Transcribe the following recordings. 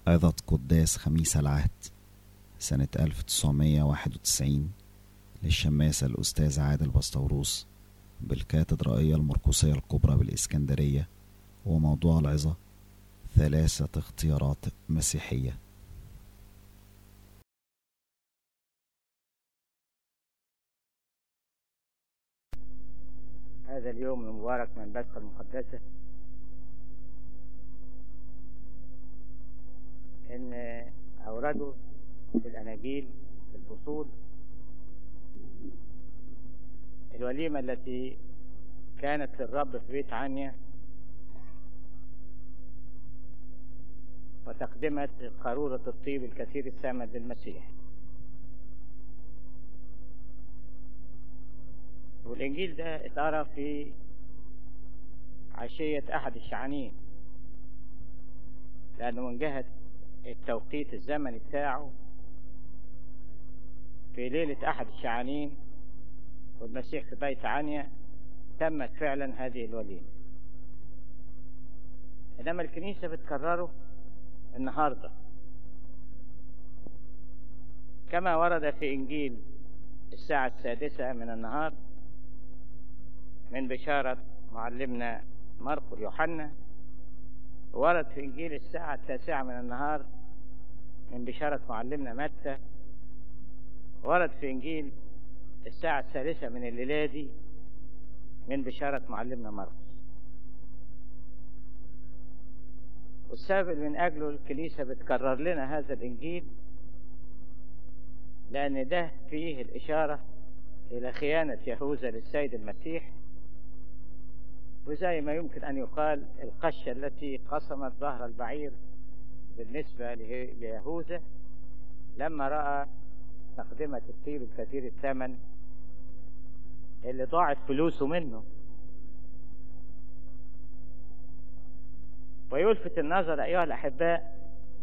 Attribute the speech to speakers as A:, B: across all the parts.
A: عظة قداس خميس العهد سنة 1991 للشماسة الأستاذ عادل بسطوروس بالكاتدرائية المرقسية الكبرى بالإسكندرية وموضوع العظة ثلاثة اختيارات مسيحية
B: هذا اليوم المبارك من البثة المقدسة إن أوردوا في الأناجيل في الفصول الوليمة التي كانت للرب في بيت عنيا وتقدمت قارورة الطيب الكثير الثمن للمسيح والإنجيل ده اتقرا في عشية أحد الشعانين لأنه من جهة التوقيت الزمني بتاعه في ليلة أحد الشعانين والمسيح في بيت عنيا تمت فعلا هذه الوليمة إنما الكنيسة بتكرره النهاردة كما ورد في إنجيل الساعة السادسة من النهار من بشارة معلمنا مرقس يوحنا ورد في إنجيل الساعة التاسعة من النهار من بشارة معلمنا متى ورد في إنجيل الساعة الثالثة من الليلة دي من بشارة معلمنا مرقس والسبب من أجله الكنيسة بتكرر لنا هذا الإنجيل لأن ده فيه الإشارة إلى خيانة يهوذا للسيد المسيح وزي ما يمكن أن يقال القشة التي قسمت ظهر البعير بالنسبة ليهوذا لما رأى تقدمة الطيب الكثير الثمن اللي ضاعت فلوسه منه ويلفت النظر أيها الأحباء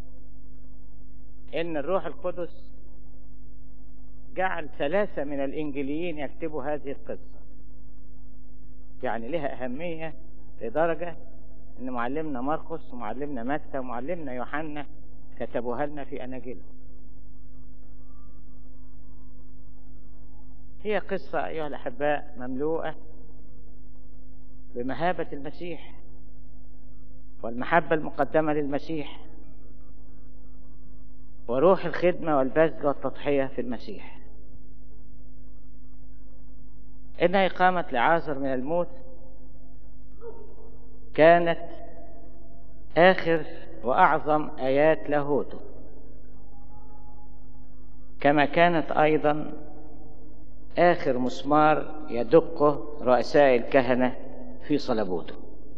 B: إن الروح القدس جعل ثلاثة من الإنجيليين يكتبوا هذه القصة يعني لها أهمية لدرجة إن معلمنا مرقس ومعلمنا متى ومعلمنا يوحنا كتبوها لنا في أناجيلهم هي قصة أيها الأحباء مملوءة بمهابة المسيح والمحبة المقدمة للمسيح وروح الخدمة والبذل والتضحية في المسيح إن إقامة لعازر من الموت كانت آخر وأعظم آيات لاهوته كما كانت أيضا آخر مسمار يدقه رؤساء الكهنة في صلبوته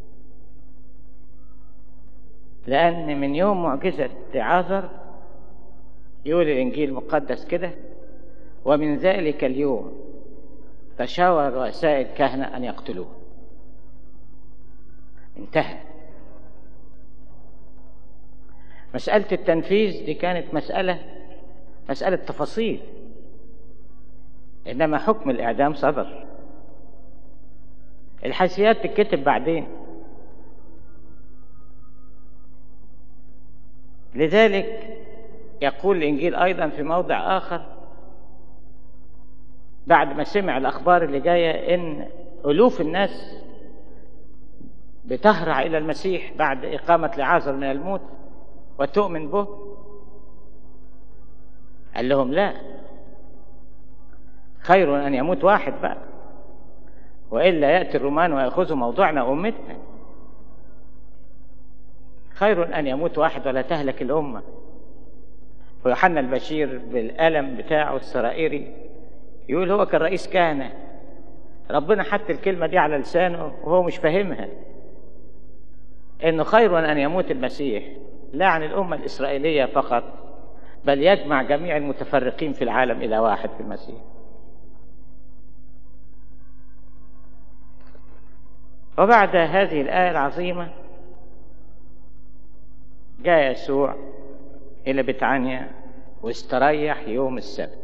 B: لأن من يوم معجزة عازر يقول الإنجيل المقدس كده ومن ذلك اليوم تشاور رؤساء الكهنة أن يقتلوه انتهى مسألة التنفيذ دي كانت مسألة مسألة تفاصيل إنما حكم الإعدام صدر الحيثيات تتكتب بعدين لذلك يقول الإنجيل أيضا في موضع آخر بعد ما سمع الأخبار اللي جاية إن ألوف الناس بتهرع إلى المسيح بعد إقامة لعازر من الموت وتؤمن به قال لهم لا خير أن يموت واحد بقى وإلا يأتي الرومان ويأخذوا موضوعنا أمتنا خير أن يموت واحد ولا تهلك الأمة ويوحنا البشير بالألم بتاعه السرائري يقول هو كان رئيس كهنة ربنا حط الكلمة دي على لسانه وهو مش فاهمها إنه خير أن يموت المسيح لا عن الأمة الإسرائيلية فقط بل يجمع جميع المتفرقين في العالم إلى واحد في المسيح وبعد هذه الآية العظيمة جاء يسوع إلى بتعنيا واستريح يوم السبت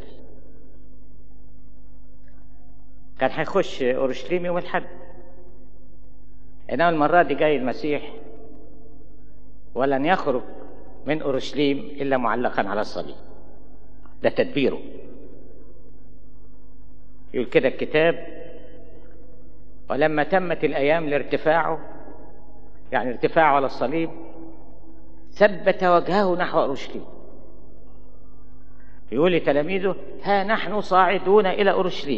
B: كان هيخش أورشليم يوم الحد إنما المرة دي جاي المسيح ولن يخرج من أورشليم إلا معلقا على الصليب ده تدبيره يقول كده الكتاب ولما تمت الأيام لارتفاعه يعني ارتفاعه على الصليب ثبت وجهه نحو أورشليم يقول لتلاميذه ها نحن صاعدون إلى أورشليم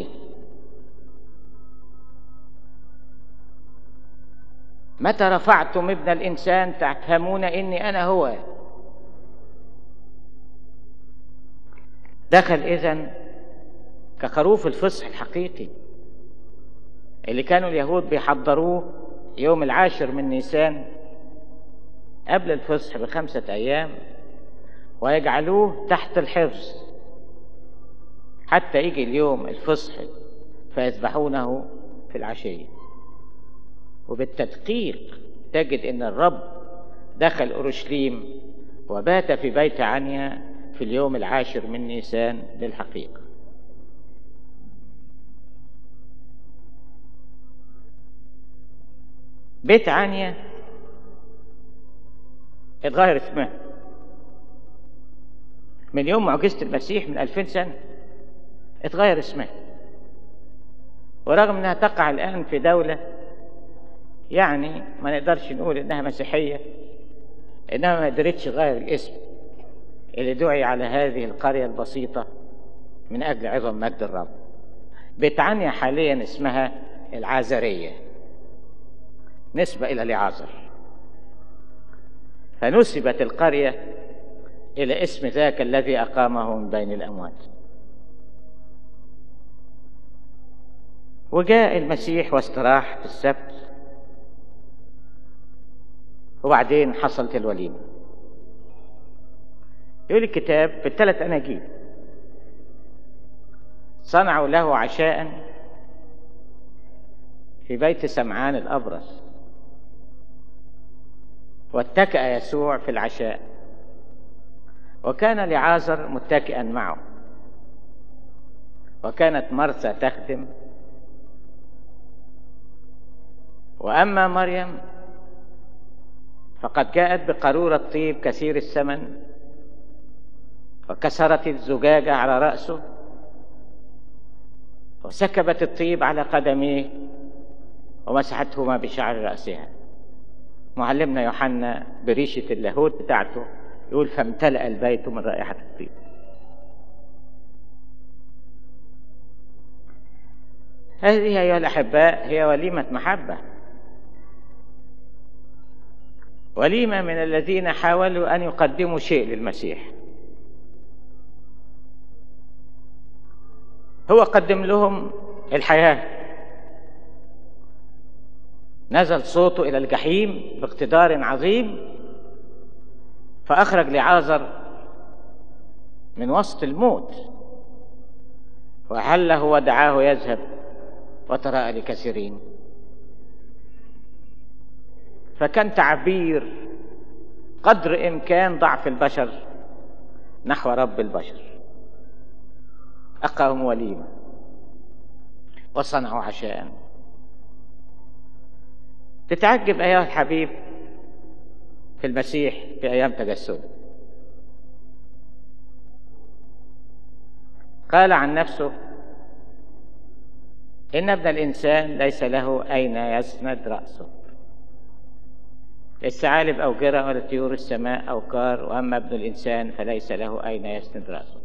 B: متى رفعتم ابن الإنسان تفهمون إني أنا هو دخل إذن كخروف الفصح الحقيقي اللي كانوا اليهود بيحضروه يوم العاشر من نيسان قبل الفصح بخمسة أيام ويجعلوه تحت الحفظ حتى يجي اليوم الفصح فيذبحونه في العشية وبالتدقيق تجد ان الرب دخل اورشليم وبات في بيت عنيا في اليوم العاشر من نيسان للحقيقه بيت عنيا اتغير اسمها من يوم معجزة المسيح من ألفين سنة اتغير اسمها ورغم انها تقع الآن في دولة يعني ما نقدرش نقول انها مسيحية انما ما قدرتش تغير الاسم اللي دعي على هذه القرية البسيطة من أجل عظم مجد الرب بيت عنيا حاليا اسمها العازرية نسبة إلى لعازر فنسبت القرية إلى اسم ذاك الذي أقامه من بين الأموات وجاء المسيح واستراح في السبت وبعدين حصلت الوليمة يقول الكتاب في الثلاث أناجيل صنعوا له عشاء في بيت سمعان الأبرص واتكأ يسوع في العشاء وكان لعازر متكئا معه وكانت مرثا تخدم واما مريم فقد جاءت بقاروره طيب كثير الثمن وكسرت الزجاجه على راسه وسكبت الطيب على قدميه ومسحتهما بشعر راسها معلمنا يوحنا بريشه اللاهوت بتاعته يقول فامتلأ البيت من رائحة الطيب هذه أيها الأحباء هي وليمة محبة وليمة من الذين حاولوا أن يقدموا شيء للمسيح هو قدم لهم الحياة نزل صوته إلى الجحيم باقتدار عظيم فأخرج لعازر من وسط الموت وحله ودعاه يذهب وتراءى لكثيرين فكان تعبير قدر إمكان ضعف البشر نحو رب البشر أقام وليمة وصنعوا عشاء تتعجب أيها الحبيب في المسيح في أيام تجسده قال عن نفسه إن ابن الإنسان ليس له أين يسند رأسه الثعالب أوجرة ولا طيور السماء أوكار وأما ابن الإنسان فليس له أين يسند رأسه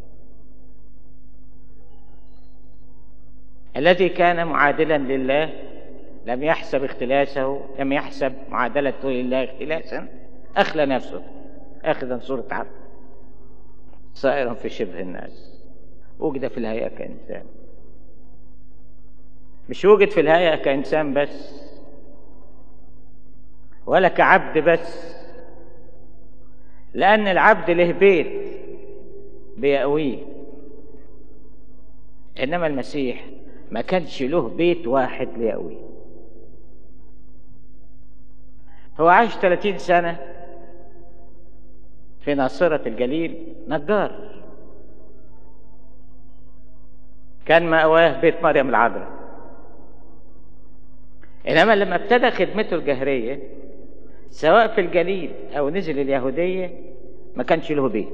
B: الذي كان معادلا لله لم يحسب اختلاسه لم يحسب معادلته لله اختلاسا أخلى نفسه أخذا صورة عبد صائرا في شبه الناس وجد في الهيئة كإنسان مش وجد في الهيئة كإنسان بس ولا كعبد بس لأن العبد له بيت بيأويه إنما المسيح ما كانش له بيت واحد ليأويه هو عاش 30 سنة في ناصرة الجليل نجار كان مأواه بيت مريم العذراء إنما لما ابتدى خدمته الجهرية سواء في الجليل أو نزل اليهودية ما كانش له بيت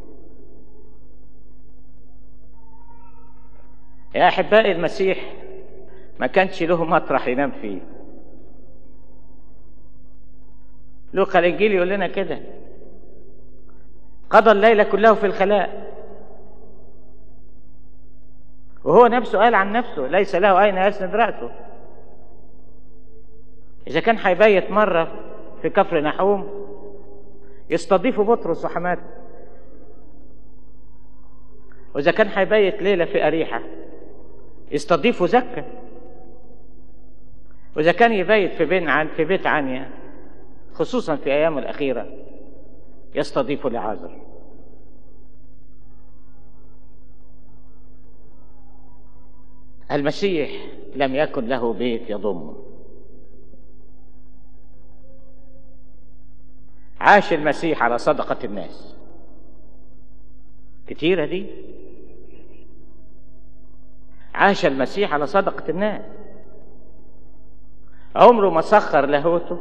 B: يا أحبائي المسيح ما كانش له مطرح ينام فيه لوقا الإنجيل يقول لنا كده قضى الليل كله في الخلاء وهو نفسه قال عن نفسه ليس له أين يسند رأسه إذا كان هيبيت مرة في كفر نحوم يستضيف بطرس وحماته وإذا كان هيبيت ليلة في أريحة يستضيفوا زكا وإذا كان يبيت في بين عن في بيت عنيا خصوصا في أيامه الأخيرة يستضيف لعازر المسيح لم يكن له بيت يضمه عاش المسيح على صدقة الناس كتيرة دي عاش المسيح على صدقة الناس عمره ما سخر لاهوته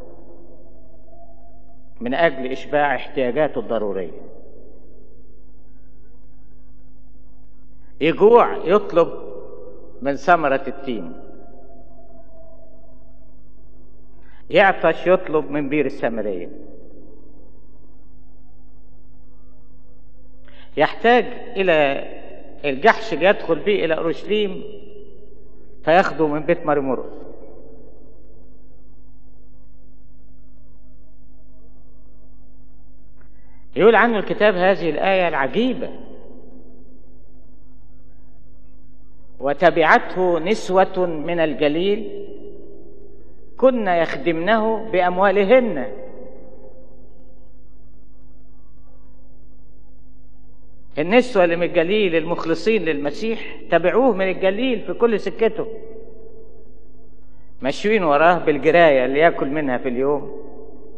B: من أجل إشباع احتياجاته الضرورية يجوع يطلب من ثمرة التين يعطش يطلب من بير السامرية يحتاج إلى الجحش اللي يدخل به إلى أورشليم فياخده من بيت مرمرقس يقول عنه الكتاب هذه الآية العجيبة وتبعته نسوة من الجليل كن يخدمنه بأموالهن النسوة اللي من الجليل المخلصين للمسيح تبعوه من الجليل في كل سكته ماشيين وراه بالجراية اللي ياكل منها في اليوم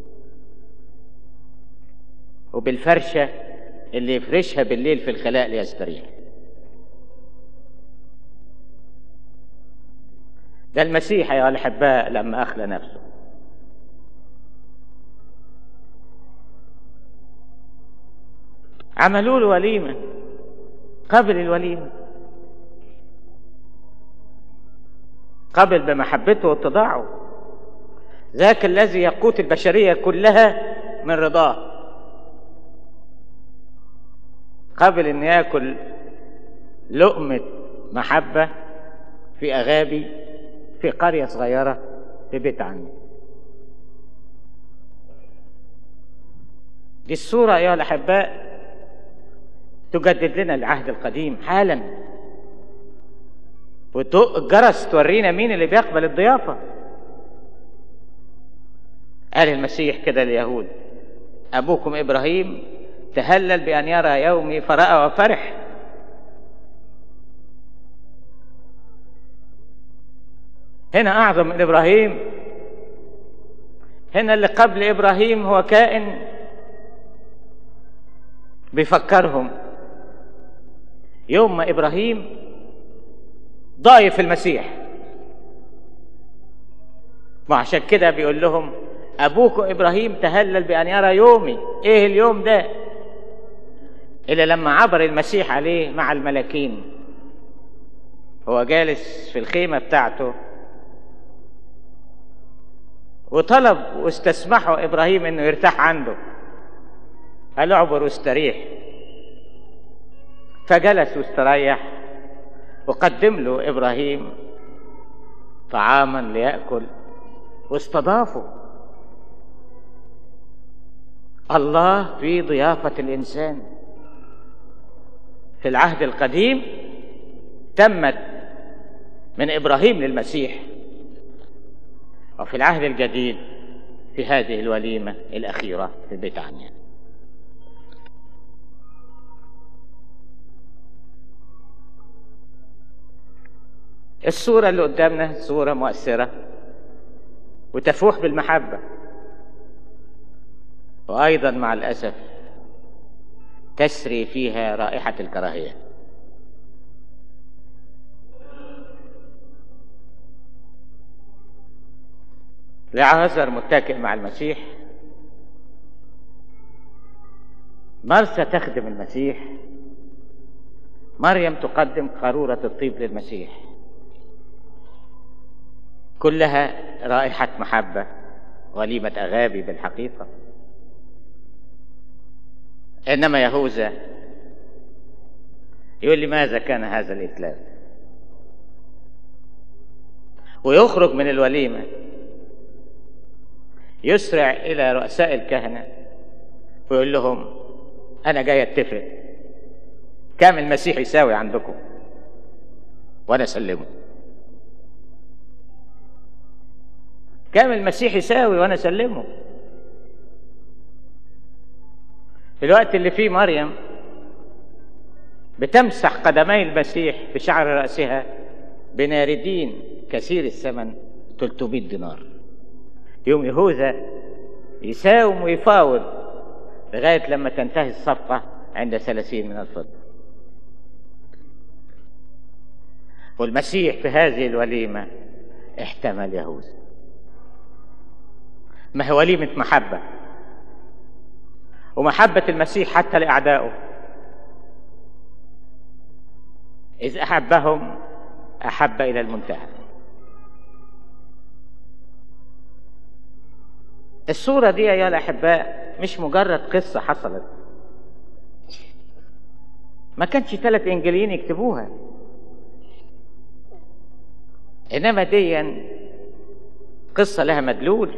B: وبالفرشة اللي يفرشها بالليل في الخلاء ليستريح ده المسيح يا الأحباء لما أخلى نفسه عملوا له وليمة قبل الوليمة قبل بمحبته واتضاعه ذاك الذي يقوت البشرية كلها من رضاه قبل ان ياكل لقمة محبة في أغابي في قرية صغيرة في بيت عني دي الصورة أيها الأحباء تجدد لنا العهد القديم حالا والجرس تورينا مين اللي بيقبل الضيافة قال المسيح كده لليهود أبوكم إبراهيم تهلل بأن يرى يومي فرأى وفرح هنا أعظم من إبراهيم هنا اللي قبل إبراهيم هو كائن بيفكرهم يوم ما إبراهيم ضايف المسيح وعشان كده بيقول لهم أبوكم إبراهيم تهلل بأن يرى يومي إيه اليوم ده إلا لما عبر المسيح عليه مع الملاكين هو جالس في الخيمة بتاعته وطلب واستسمحه إبراهيم إنه يرتاح عنده قال اعبر واستريح فجلس واستريح وقدم له إبراهيم طعاما ليأكل واستضافه الله في ضيافة الإنسان في العهد القديم تمت من إبراهيم للمسيح وفي العهد الجديد في هذه الوليمة الأخيرة في بيت عنيا الصورة اللي قدامنا صورة مؤثرة وتفوح بالمحبة وأيضا مع الأسف تسري فيها رائحة الكراهية لعازر متكئ مع المسيح مرسى تخدم المسيح مريم تقدم قارورة الطيب للمسيح كلها رائحة محبة وليمة أغابي بالحقيقة إنما يهوذا يقول لماذا كان هذا الإتلاف ويخرج من الوليمة يسرع إلى رؤساء الكهنة ويقول لهم أنا جاي أتفق كام المسيح يساوي عندكم وأنا أسلمه كام المسيح يساوي وأنا أسلمه في الوقت اللي فيه مريم بتمسح قدمي المسيح بشعر رأسها بناردين كثير الثمن 300 دينار يوم يهوذا يساوم ويفاوض لغاية لما تنتهي الصفقة عند ثلاثين من الفضة والمسيح في هذه الوليمة احتمل يهوذا ما هي وليمة محبة ومحبة المسيح حتى لأعدائه إذ أحبهم أحب إلى المنتهى الصورة دي يا الأحباء مش مجرد قصة حصلت ما كانش ثلاث إنجيليين يكتبوها إنما دي قصة لها مدلول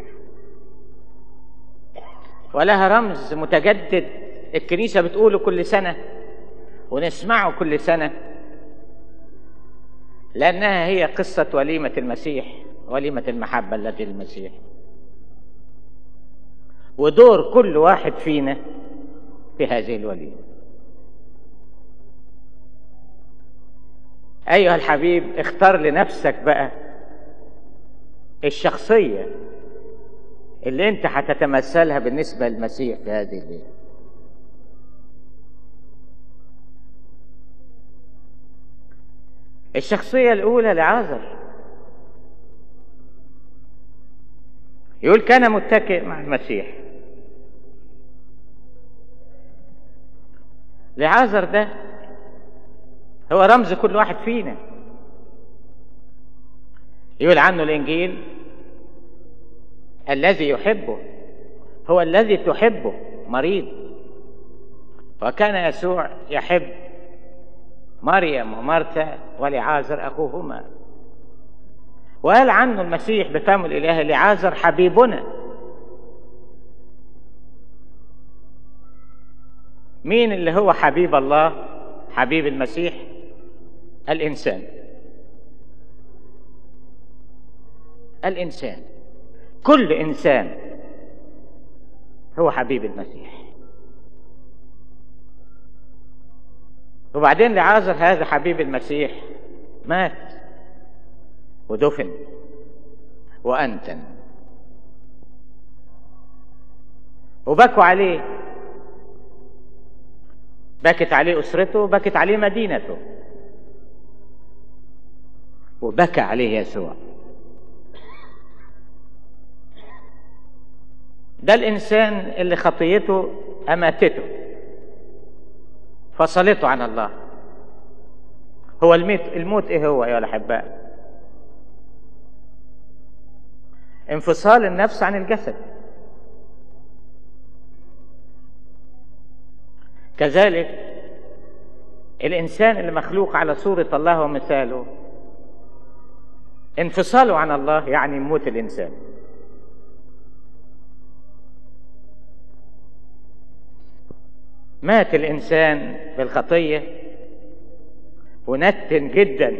B: ولها رمز متجدد الكنيسة بتقوله كل سنة ونسمعه كل سنة لأنها هي قصة وليمة المسيح وليمة المحبة التي للمسيح ودور كل واحد فينا في هذه الوليمة أيها الحبيب اختار لنفسك بقى الشخصية اللي انت هتتمثلها بالنسبة للمسيح في هذه الليلة الشخصية الأولى لعازر يقول كان متكئ مع المسيح لعازر ده هو رمز كل واحد فينا يقول عنه الإنجيل الذي يحبه هو الذي تحبه مريض وكان يسوع يحب مريم ومرتا ولعازر أخوهما وقال عنه المسيح بفم الإله لعازر حبيبنا مين اللي هو حبيب الله حبيب المسيح الإنسان الإنسان كل إنسان هو حبيب المسيح وبعدين لعازر هذا حبيب المسيح مات ودفن وأنتن وبكوا عليه بكت عليه أسرته وبكت عليه مدينته وبكى عليه يسوع ده الإنسان اللي خطيته أماتته فصلته عن الله هو الموت الموت ايه هو يا الاحباء انفصال النفس عن الجسد كذلك الانسان اللي مخلوق على صوره الله ومثاله انفصاله عن الله يعني موت الانسان مات الانسان بالخطيه ونتن جدا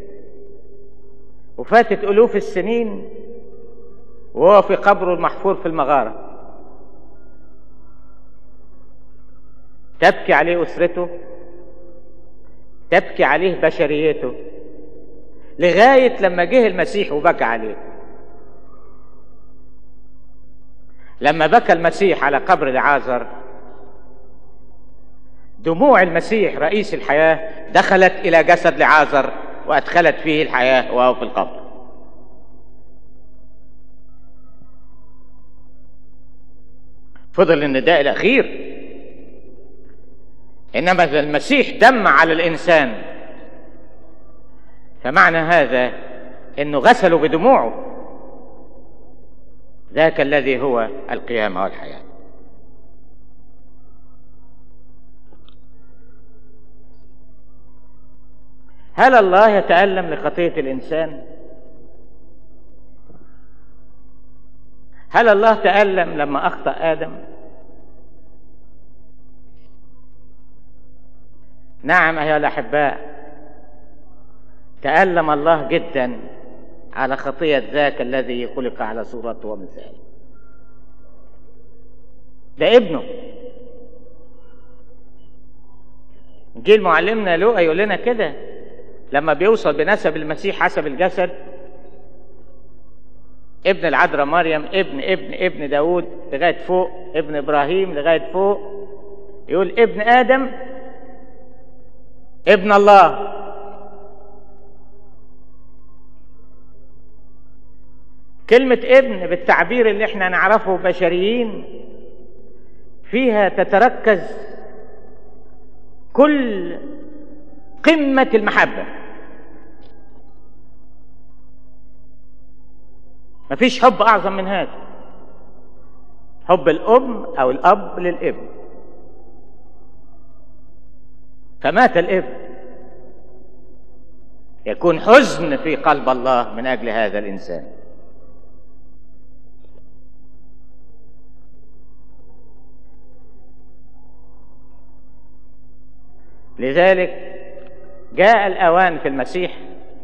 B: وفاتت الوف السنين وهو في قبره المحفور في المغاره تبكي عليه اسرته تبكي عليه بشريته لغايه لما جه المسيح وبكى عليه لما بكى المسيح على قبر العازر دموع المسيح رئيس الحياة دخلت إلى جسد لعازر وأدخلت فيه الحياة وهو في القبر فضل النداء الأخير انما اذا المسيح دم على الانسان فمعنى هذا انه غسله بدموعه ذاك الذي هو القيامه والحياه هل الله يتالم لخطيه الانسان هل الله تالم لما اخطا ادم نعم ايها الاحباء تالم الله جدا على خطيه ذاك الذي خلق على صورته ومثاله ده ابنه جيل معلمنا لوقا يقول لنا كده لما بيوصل بنسب المسيح حسب الجسد ابن العذراء مريم ابن ابن ابن داود لغايه فوق ابن ابراهيم لغايه فوق يقول ابن ادم ابن الله كلمة ابن بالتعبير اللي احنا نعرفه بشريين فيها تتركز كل قمة المحبة مفيش حب أعظم من هذا حب الأم أو الأب للابن فمات الابن يكون حزن في قلب الله من أجل هذا الإنسان لذلك جاء الأوان في المسيح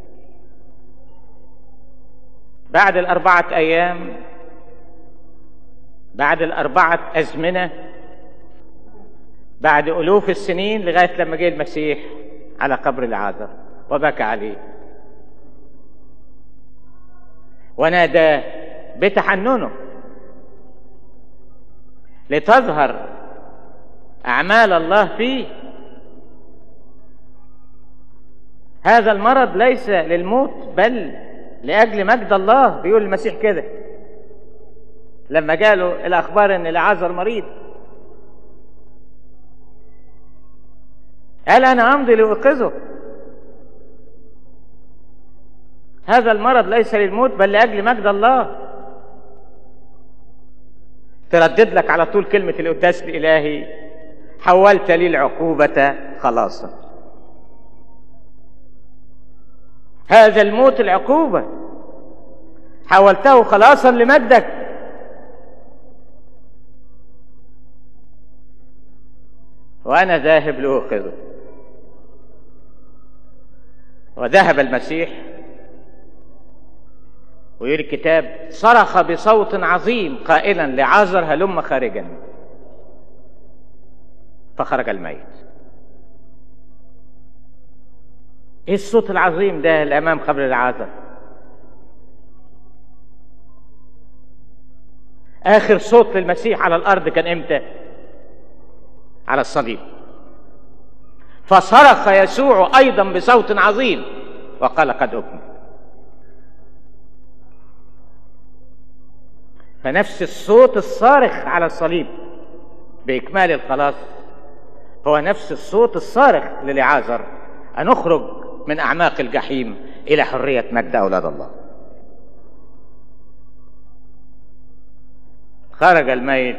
B: بعد الأربعة أيام بعد الأربعة أزمنة بعد ألوف السنين لغاية لما جه المسيح على قبر العازر وبكى عليه وناداه بتحننه لتظهر أعمال الله فيه هذا المرض ليس للموت بل لأجل مجد الله بيقول المسيح كده لما جاله الأخبار إن العازر مريض قال أنا أمضي لأوقظه هذا المرض ليس للموت بل لأجل مجد الله تردد لك على طول كلمة القداس الإلهي حولت لي العقوبة خلاصا هذا الموت العقوبة حولته خلاصا لمجدك وأنا ذاهب لأوقظه وذهب المسيح ويقول الكتاب صرخ بصوت عظيم قائلا لعازر هلم خارجا فخرج الميت ايه الصوت العظيم ده اللي امام قبر العازر اخر صوت للمسيح على الارض كان امتى على الصليب فصرخ يسوع ايضا بصوت عظيم وقال قد اكمل فنفس الصوت الصارخ على الصليب باكمال الخلاص هو نفس الصوت الصارخ للعازر ان اخرج من اعماق الجحيم الى حريه مجد اولاد الله خرج الميت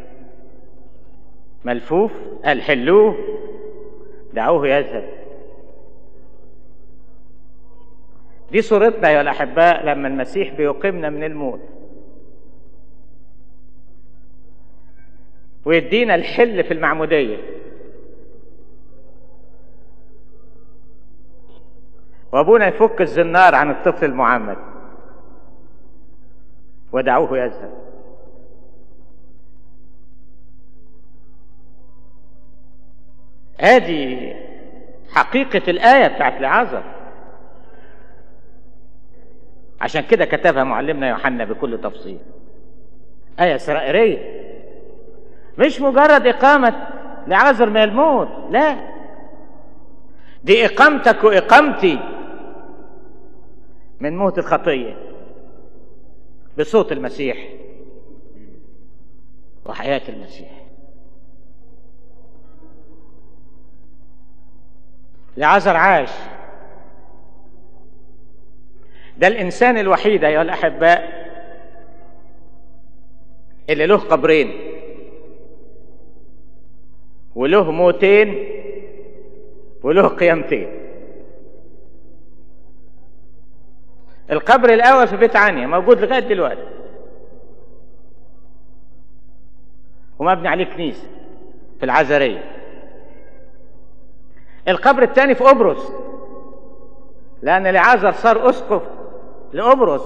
B: ملفوف قال حلوه دعوه يذهب دي صورتنا يا الاحباء لما المسيح بيقيمنا من الموت ويدينا الحل في المعموديه وابونا يفك الزنار عن الطفل المعمد ودعوه يذهب ادي حقيقة الآية بتاعت العازر عشان كده كتبها معلمنا يوحنا بكل تفصيل آية إسرائيلية مش مجرد إقامة لعازر من الموت لا دي إقامتك وإقامتي من موت الخطية بصوت المسيح وحياة المسيح لعازر عاش ده الإنسان الوحيد أيها الأحباء اللي له قبرين وله موتين وله قيامتين القبر الأول في بيت عنيا موجود لغاية دلوقتي ومبني عليه كنيسة في العزرية القبر الثاني في قبرص لأن لعازر صار أسقف لقبرص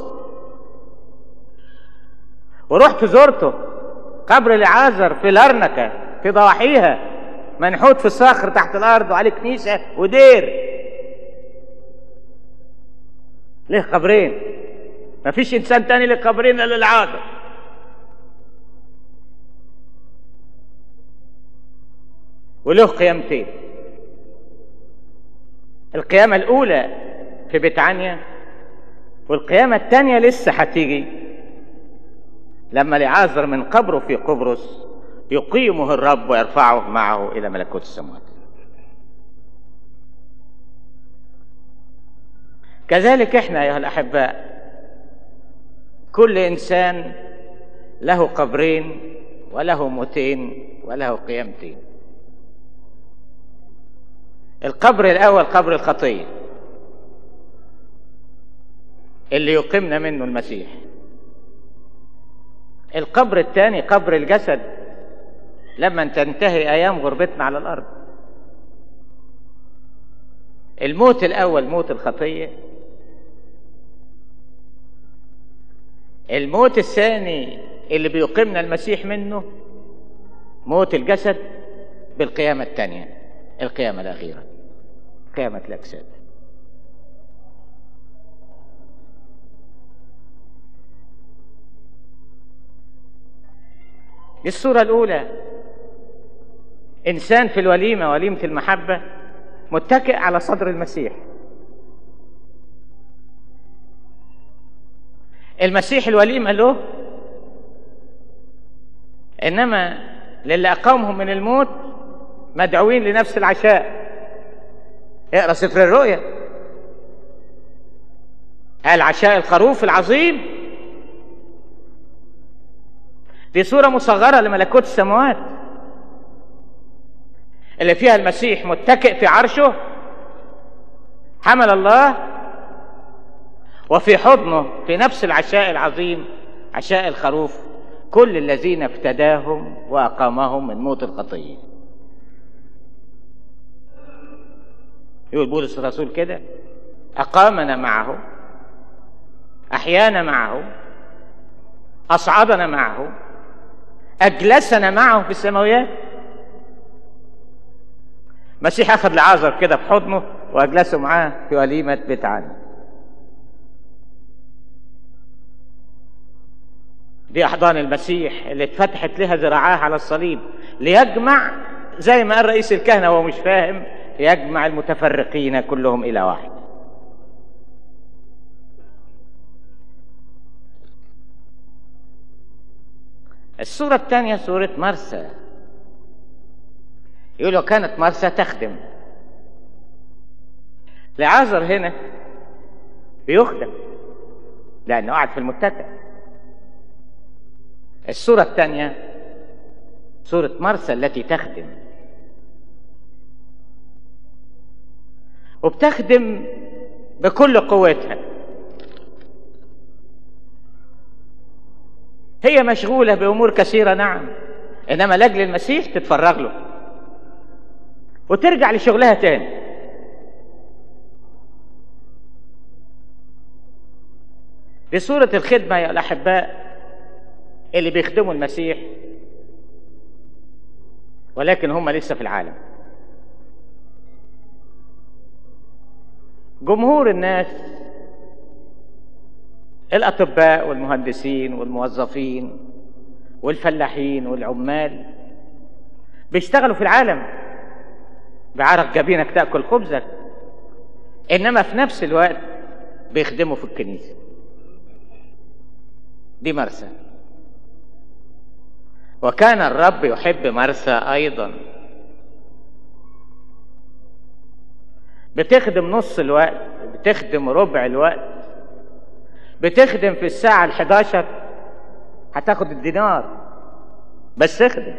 B: ورحت زرته قبر لعازر في لرنكة في ضواحيها منحوت في الصخر تحت الأرض وعليه كنيسة ودير ليه قبرين مفيش إنسان تاني له قبرين إلا لعازر وله قيامتين القيامة الأولى في بيتعنيا والقيامة الثانية لسه هتيجي لما لعازر من قبره في قبرص يقيمه الرب ويرفعه معه إلى ملكوت السماوات كذلك احنا أيها الأحباء كل إنسان له قبرين وله موتين وله قيامتين القبر الأول قبر الخطية اللي يقيمنا منه المسيح القبر الثاني قبر الجسد لما تنتهي أيام غربتنا على الأرض الموت الأول موت الخطية الموت الثاني اللي بيقيمنا المسيح منه موت الجسد بالقيامة الثانية القيامة الأخيرة قيامة الأجساد الصورة الأولى إنسان في الوليمة وليمة المحبة متكئ على صدر المسيح المسيح الوليمة له إنما للي أقامهم من الموت مدعوين لنفس العشاء اقرا سفر الرؤيا قال عشاء الخروف العظيم دي صورة مصغرة لملكوت السماوات اللي فيها المسيح متكئ في عرشه حمل الله وفي حضنه في نفس العشاء العظيم عشاء الخروف كل الذين افتداهم وأقامهم من موت الخطيه يقول بولس الرسول كده أقامنا معه أحيانا معه أصعدنا معه أجلسنا معه في السماويات مسيح أخذ لعازر كده في حضنه وأجلسه معاه في وليمة بيت عنه دي أحضان المسيح اللي اتفتحت لها ذراعاه على الصليب ليجمع زي ما قال رئيس الكهنة وهو مش فاهم يجمع المتفرقين كلهم إلى واحد الصورة الثانية صورة مرسى يقولوا كانت مرسى تخدم لعازر هنا بيخدم لأنه قاعد في المتكئ الصورة الثانية صورة مرسى التي تخدم وبتخدم بكل قوتها هي مشغولة بأمور كثيرة نعم إنما لأجل المسيح تتفرغ له وترجع لشغلها تاني دي صورة الخدمة يا الأحباء اللي بيخدموا المسيح ولكن هم لسه في العالم جمهور الناس الأطباء والمهندسين والموظفين والفلاحين والعمال بيشتغلوا في العالم بعرق جبينك تأكل خبزك إنما في نفس الوقت بيخدموا في الكنيسة دي مرسى وكان الرب يحب مرسى أيضا بتخدم نص الوقت بتخدم ربع الوقت بتخدم في الساعة الحداشر هتاخد الدينار بس اخدم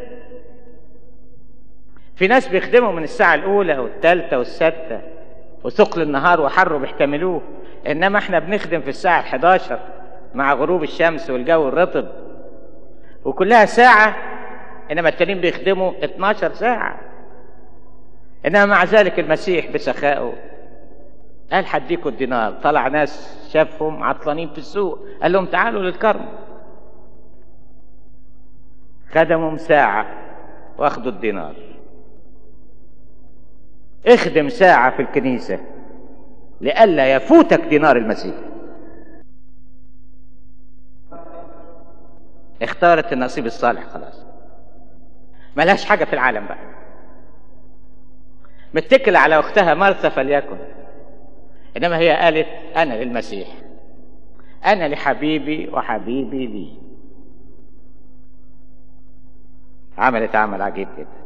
B: في ناس بيخدموا من الساعة الأولى والثالثة والسادسة وثقل النهار وحره بيحتملوه إنما احنا بنخدم في الساعة الحداشر مع غروب الشمس والجو الرطب وكلها ساعة إنما التانيين بيخدموا 12 ساعة إنما مع ذلك المسيح بسخائه قال حديكوا الدينار طلع ناس شافهم عطلانين في السوق قال لهم تعالوا للكرم خدمهم ساعة واخدوا الدينار اخدم ساعة في الكنيسة لئلا يفوتك دينار المسيح اختارت النصيب الصالح خلاص ملهاش حاجة في العالم بقى متكل على اختها مرثا فليكن انما هي قالت انا للمسيح انا لحبيبي وحبيبي لي عملت عمل عجيب جدا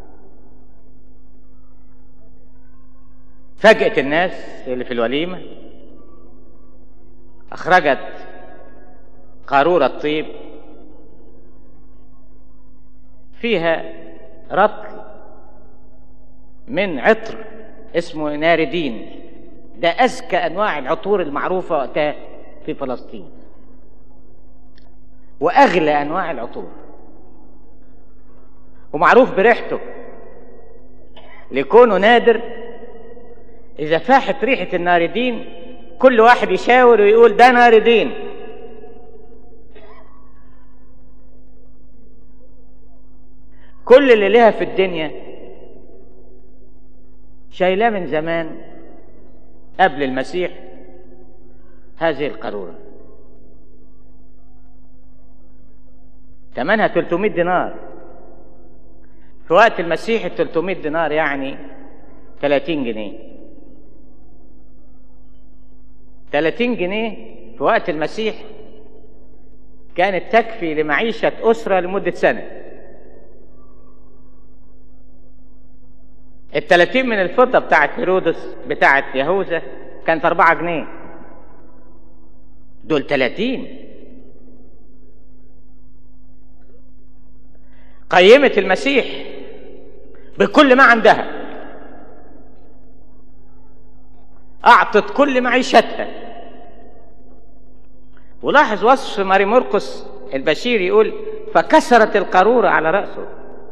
B: فاجأت الناس اللي في الوليمة أخرجت قارورة طيب فيها رطل من عطر اسمه ناردين ده أزكى أنواع العطور المعروفة وقتها في فلسطين وأغلى أنواع العطور ومعروف بريحته لكونه نادر إذا فاحت ريحة الناردين كل واحد يشاور ويقول ده ناردين كل اللي لها في الدنيا شايلاه من زمان قبل المسيح هذه القارورة ثمنها 300 دينار في وقت المسيح ال 300 دينار يعني 30 جنيه 30 جنيه في وقت المسيح كانت تكفي لمعيشة أسرة لمدة سنة التلاتين من الفضة بتاعت هيرودس بتاعت يهوذا كانت أربعة جنيه دول تلاتين قيمت المسيح بكل ما عندها أعطت كل معيشتها ولاحظ وصف ماري مرقس البشير يقول فكسرت القارورة على رأسه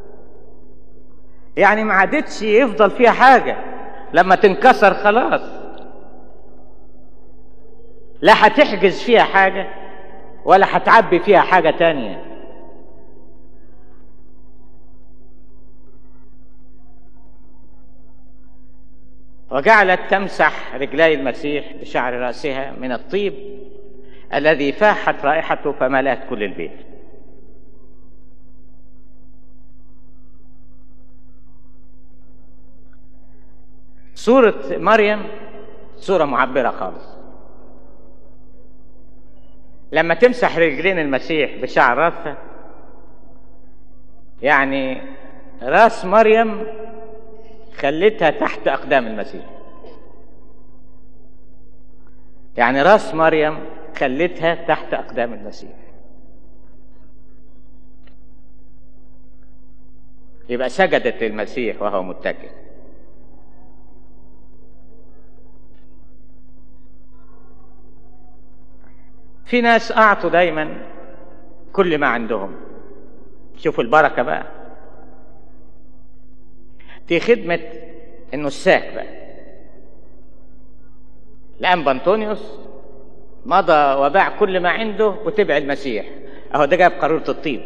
B: يعني ما عادتش يفضل فيها حاجة لما تنكسر خلاص لا هتحجز فيها حاجة ولا هتعبي فيها حاجة تانية وجعلت تمسح رجلي المسيح بشعر رأسها من الطيب الذي فاحت رائحته فملأت كل البيت سورة مريم سورة معبرة خالص لما تمسح رجلين المسيح بشعر راسها يعني راس مريم خلتها تحت أقدام المسيح يعني راس مريم خلتها تحت أقدام المسيح يبقى سجدت للمسيح وهو متكئ في ناس أعطوا دايما كل ما عندهم شوفوا البركة بقى في خدمة النساك بقى الآن بنطونيوس مضى وباع كل ما عنده وتبع المسيح أهو ده جاب قارورة الطيب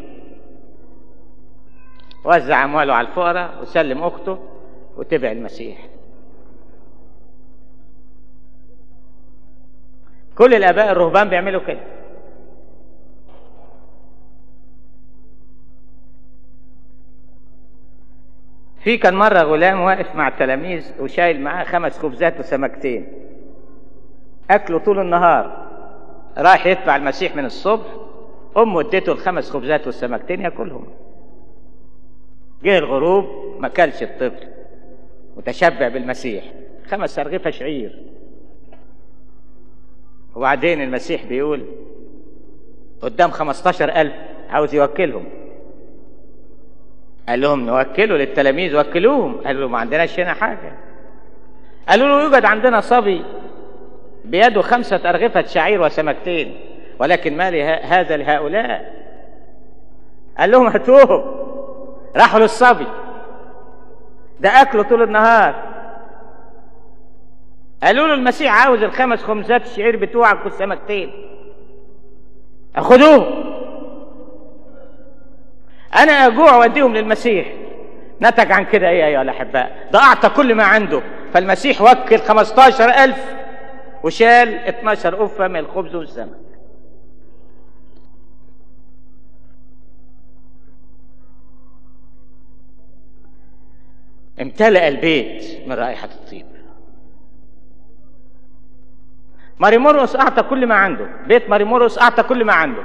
B: وزع أمواله على الفقراء وسلم أخته وتبع المسيح كل الآباء الرهبان بيعملوا كده في كان مرة غلام واقف مع التلاميذ وشايل معاه خمس خبزات وسمكتين أكلوا طول النهار راح يتبع المسيح من الصبح أمه اديته الخمس خبزات والسمكتين ياكلهم جه الغروب ما كلش الطفل متشبع بالمسيح خمس أرغفة شعير وبعدين المسيح بيقول قدام خمستاشر ألف عاوز يوكلهم قال لهم نوكله للتلاميذ وكلوهم قالوا له ما عندناش هنا حاجة قالوا له يوجد عندنا صبي بيده خمسة أرغفة شعير وسمكتين ولكن ما هذا لهؤلاء قال لهم هاتوهم راحوا للصبي ده أكله طول النهار قالوا له المسيح عاوز الخمس خمسات الشعير بتوعك والسمكتين أخذوه أنا أجوع وأديهم للمسيح نتج عن كده إيه أيها الأحباء ده أعطى كل ما عنده فالمسيح وكل خمستاشر ألف وشال 12 قفة من الخبز والسمك امتلأ البيت من رائحة الطيب ماريموروس أعطى كل ما عنده بيت ماريموروس أعطى كل ما عنده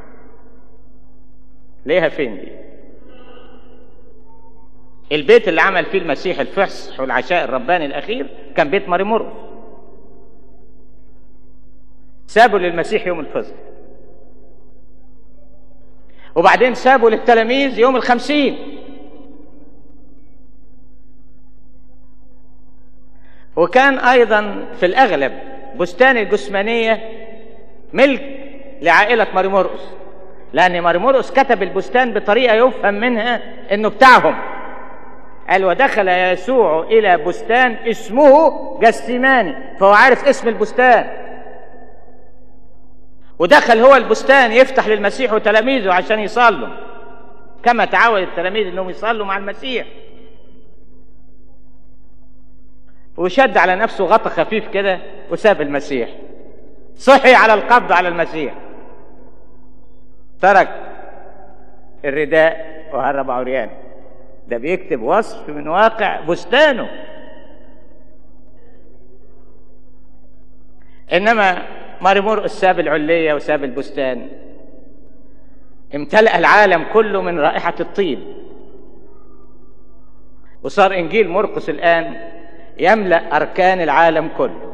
B: ليها فين دي البيت اللي عمل فيه المسيح الفصح والعشاء الرباني الأخير كان بيت ماريموروس سابوا للمسيح يوم الفصح وبعدين سابوا للتلاميذ يوم الخمسين وكان أيضا في الأغلب بستان الجثمانية ملك لعائلة ماريمورقس لأن ماريمورقس كتب البستان بطريقة يفهم منها إنه بتاعهم قال ودخل يسوع إلى بستان اسمه جسيماني فهو عارف اسم البستان ودخل هو البستان يفتح للمسيح وتلاميذه عشان يصلوا كما تعود التلاميذ انهم يصلوا مع المسيح وشد على نفسه غطا خفيف كده وساب المسيح صحي على القبض على المسيح ترك الرداء وهرب عريان ده بيكتب وصف من واقع بستانه انما ماريمورقس ساب العلية وساب البستان امتلأ العالم كله من رائحة الطيب وصار إنجيل مرقس الآن يملأ أركان العالم كله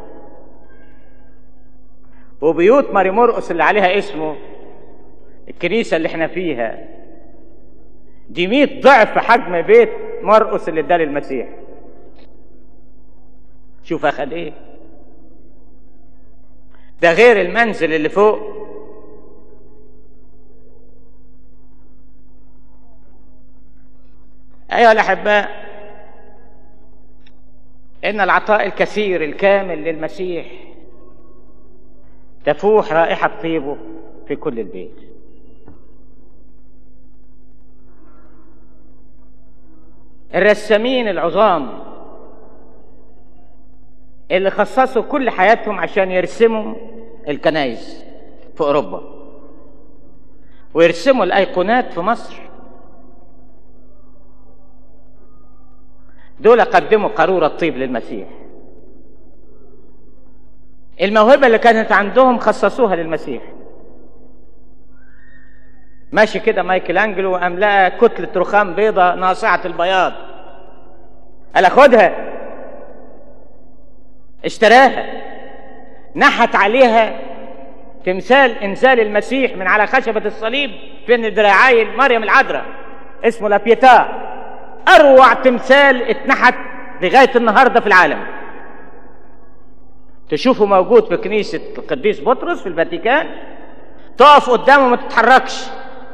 B: وبيوت ماري مرقس اللي عليها اسمه الكنيسة اللي احنا فيها دي مئة ضعف حجم بيت مرقس اللي اداه للمسيح شوف اخد ايه ده غير المنزل اللي فوق ايها الاحباء ان العطاء الكثير الكامل للمسيح تفوح رائحه طيبه في كل البيت الرسامين العظام اللي خصصوا كل حياتهم عشان يرسموا الكنايس في اوروبا ويرسموا الايقونات في مصر دول قدموا قارورة طيب للمسيح الموهبة اللي كانت عندهم خصصوها للمسيح ماشي كده مايكل انجلو وقام لقى كتلة رخام بيضة ناصعة البياض قال خدها اشتراها نحت عليها تمثال انزال المسيح من على خشبة الصليب بين ذراعي مريم العذراء اسمه لابيتا اروع تمثال اتنحت لغاية النهاردة في العالم تشوفه موجود في كنيسة القديس بطرس في الفاتيكان تقف قدامه ما تتحركش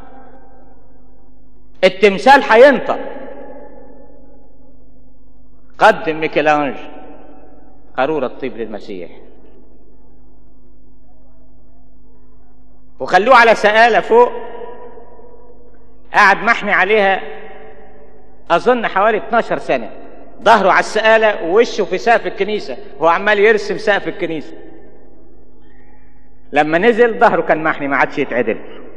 B: التمثال هينطق قدم ميكелانج قارورة طيب للمسيح وخلوه على سقالة فوق قاعد محمي عليها أظن حوالي 12 سنة ظهره على السقالة ووشه في سقف الكنيسة هو عمال يرسم سقف الكنيسة لما نزل ظهره كان محني ما عادش يتعدل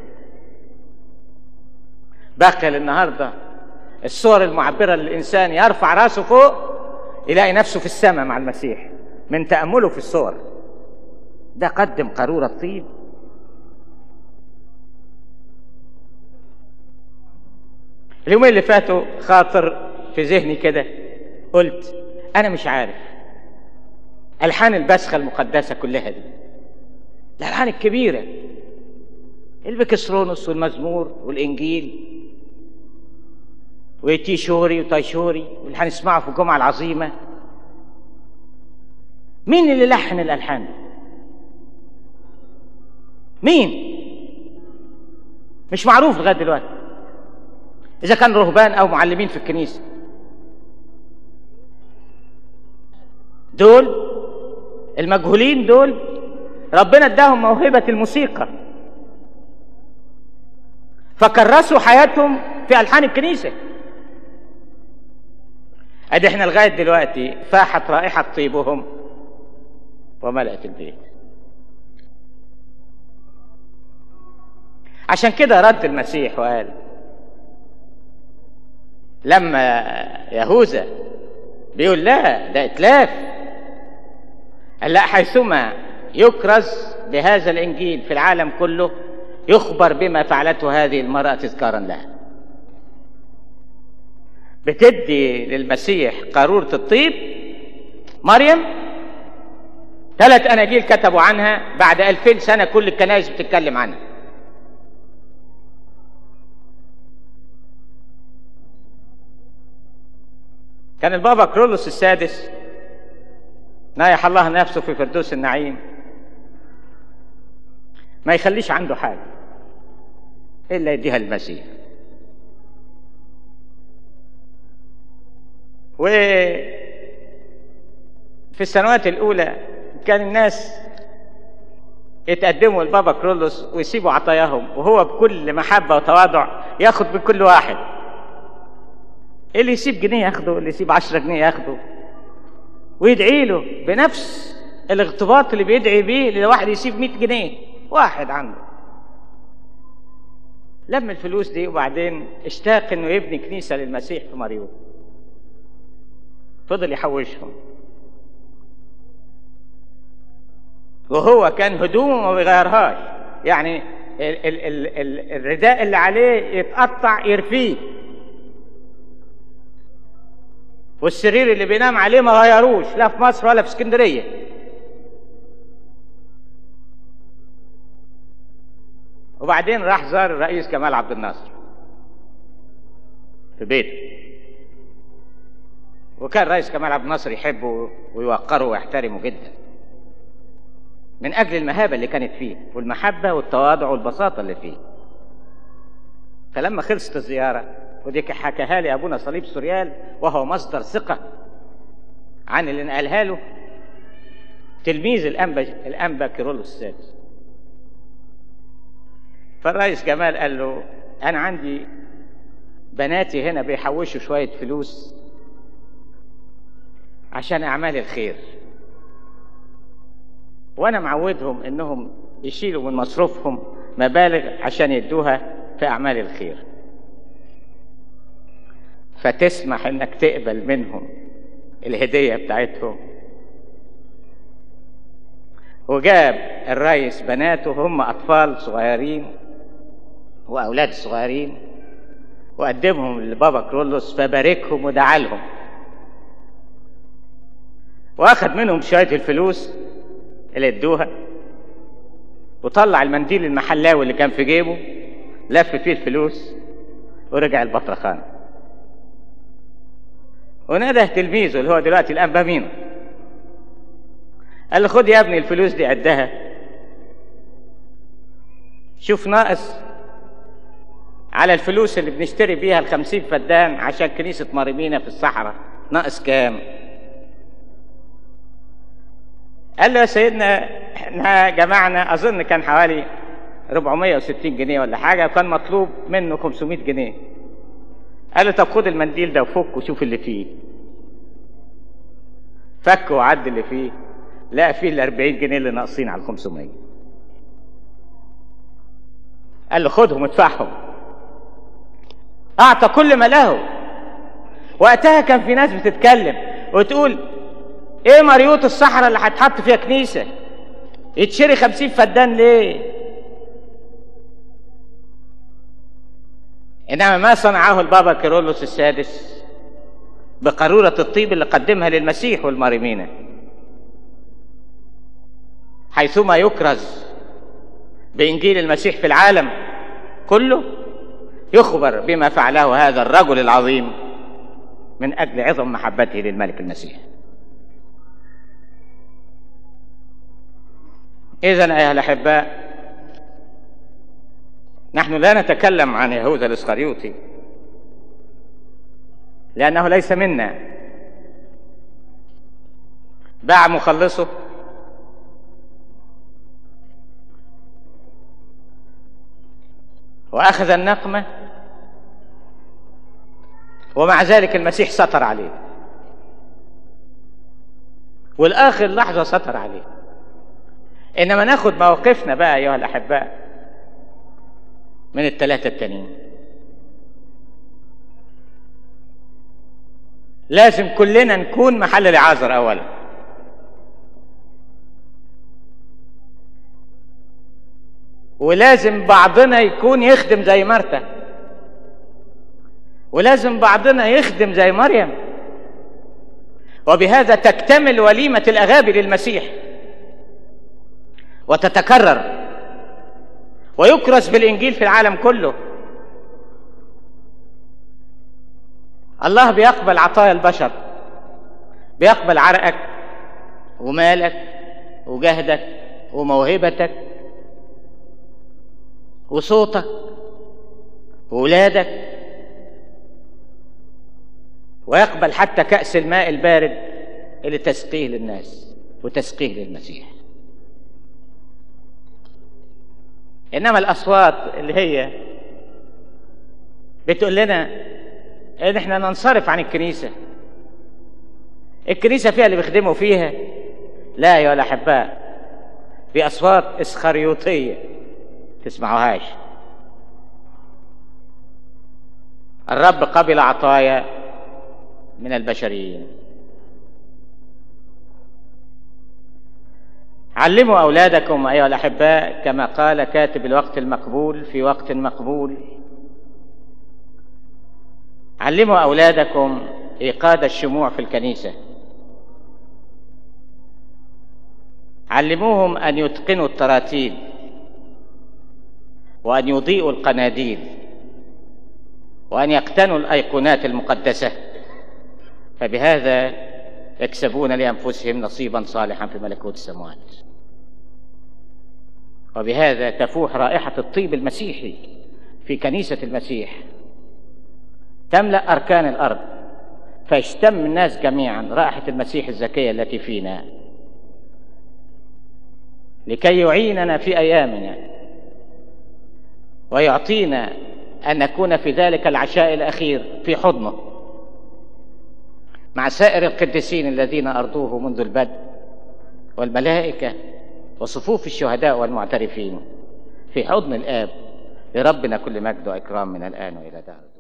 B: باقي للنهاردة الصور المعبرة للإنسان يرفع راسه فوق يلاقي نفسه في السماء مع المسيح من تأمله في الصور ده قدم قارورة طيب اليومين اللي فاتوا خاطر في ذهني كده قلت انا مش عارف ألحان البسخة المقدسة كلها دي الألحان الكبيرة البكسرونوس والمزمور والإنجيل وتيشوري وتايشوري واللي هنسمعه في الجمعة العظيمة مين اللي لحن الألحان دي؟ مين؟ مش معروف لغاية دلوقتي إذا كان رهبان أو معلمين في الكنيسة دول المجهولين دول ربنا اداهم موهبة الموسيقى فكرسوا حياتهم في ألحان الكنيسة ادي احنا لغاية دلوقتي فاحت رائحة طيبهم وملأت البيت عشان كده رد المسيح وقال لما يهوذا بيقول لا ده اتلاف قال لا حيثما يكرز بهذا الانجيل في العالم كله يخبر بما فعلته هذه المراه تذكارا لها بتدي للمسيح قاروره الطيب مريم ثلاث اناجيل كتبوا عنها بعد ألفين سنه كل الكنائس بتتكلم عنها كان البابا كرولوس السادس نايح الله نفسه في فردوس النعيم ما يخليش عنده حاجة إلا يديها المسيح وفي السنوات الأولى كان الناس يتقدموا لبابا كرولوس ويسيبوا عطاياهم وهو بكل محبة وتواضع ياخد من كل واحد اللي يسيب جنيه ياخده اللي يسيب عشرة جنيه ياخده ويدعي له بنفس الاغتباط اللي بيدعي بيه لواحد يسيب 100 جنيه واحد عنده لم الفلوس دي وبعدين اشتاق انه يبني كنيسة للمسيح في مريوط فضل يحوشهم وهو كان هدومه ما بيغيرهاش يعني ال ال ال ال الرداء اللي عليه يتقطع يرفيه والسرير اللي بينام عليه ما غيروش لا في مصر ولا في اسكندريه وبعدين راح زار الرئيس كمال عبد الناصر في بيته وكان الرئيس كمال عبد الناصر يحبه ويوقره ويحترمه جدا من اجل المهابه اللي كانت فيه والمحبه والتواضع والبساطه اللي فيه فلما خلصت الزياره ودي حكاها لي ابونا صليب سوريال وهو مصدر ثقه عن اللي نقلها له تلميذ الانبا الانبا كيرلس السادس فالرئيس جمال قال له انا عندي بناتي هنا بيحوشوا شويه فلوس عشان اعمال الخير وانا معودهم انهم يشيلوا من مصروفهم مبالغ عشان يدوها في اعمال الخير فتسمح انك تقبل منهم الهدية بتاعتهم وجاب الرئيس بناته هم أطفال صغيرين وأولاد صغيرين وقدمهم لبابا كرولوس فباركهم ودعا لهم واخد منهم شوية الفلوس اللي ادوها وطلع المنديل المحلاوي اللي كان في جيبه لف فيه الفلوس ورجع البطرخانه ونده تلميذه اللي هو دلوقتي الانبا مينو قال له خد يا ابني الفلوس دي عدها شوف ناقص على الفلوس اللي بنشتري بيها الخمسين فدان عشان كنيسة مريمينا في الصحراء ناقص كام قال له يا سيدنا احنا جمعنا اظن كان حوالي 460 جنيه ولا حاجة وكان مطلوب منه 500 جنيه قال له طب خد المنديل ده وفك وشوف اللي فيه فك وعد اللي فيه لقى فيه ال 40 جنيه اللي ناقصين على ال 500 قال له خدهم ادفعهم اعطى كل ما له وقتها كان في ناس بتتكلم وتقول ايه مريوط الصحراء اللي هتحط فيها كنيسه يتشري خمسين فدان ليه انما ما صنعه البابا كيرلس السادس بقارورة الطيب اللي قدمها للمسيح والمريمين حيثما يكرز بإنجيل المسيح في العالم كله يخبر بما فعله هذا الرجل العظيم من أجل عظم محبته للملك المسيح إذا أيها الأحباء نحن لا نتكلم عن يهوذا الإسخريوطي لأنه ليس منا باع مخلصه وأخذ النقمة ومع ذلك المسيح ستر عليه والآخر لحظة ستر عليه إنما ناخد مواقفنا بقى أيها الأحباء من الثلاثة التانيين لازم كلنا نكون محل العذر أولا ولازم بعضنا يكون يخدم زي مرتا ولازم بعضنا يخدم زي مريم وبهذا تكتمل وليمة الأغابي للمسيح وتتكرر ويكرس بالإنجيل في العالم كله الله بيقبل عطايا البشر بيقبل عرقك ومالك وجهدك وموهبتك وصوتك وولادك ويقبل حتى كأس الماء البارد اللي تسقيه للناس وتسقيه للمسيح إنما الأصوات اللي هي بتقول لنا إن إحنا ننصرف عن الكنيسة الكنيسة فيها اللي بيخدموا فيها لا يا الأحباء بأصوات إسخريوطية تسمعوهاش الرب قبل عطايا من البشريين علموا أولادكم أيها الأحباء كما قال كاتب الوقت المقبول في وقت مقبول علموا أولادكم إيقاد الشموع في الكنيسة علموهم أن يتقنوا التراتيل وأن يضيئوا القناديل وأن يقتنوا الأيقونات المقدسة فبهذا يكسبون لأنفسهم نصيبا صالحا في ملكوت السماوات وبهذا تفوح رائحة الطيب المسيحي في كنيسة المسيح تملأ أركان الأرض فيشتم الناس جميعا رائحة المسيح الزكية التي فينا لكي يعيننا في أيامنا ويعطينا أن نكون في ذلك العشاء الأخير في حضنه مع سائر القديسين الذين أرضوه منذ البدء والملائكة وصفوف الشهداء والمعترفين في حضن الآب لربنا كل مجد وإكرام من الآن وإلى دار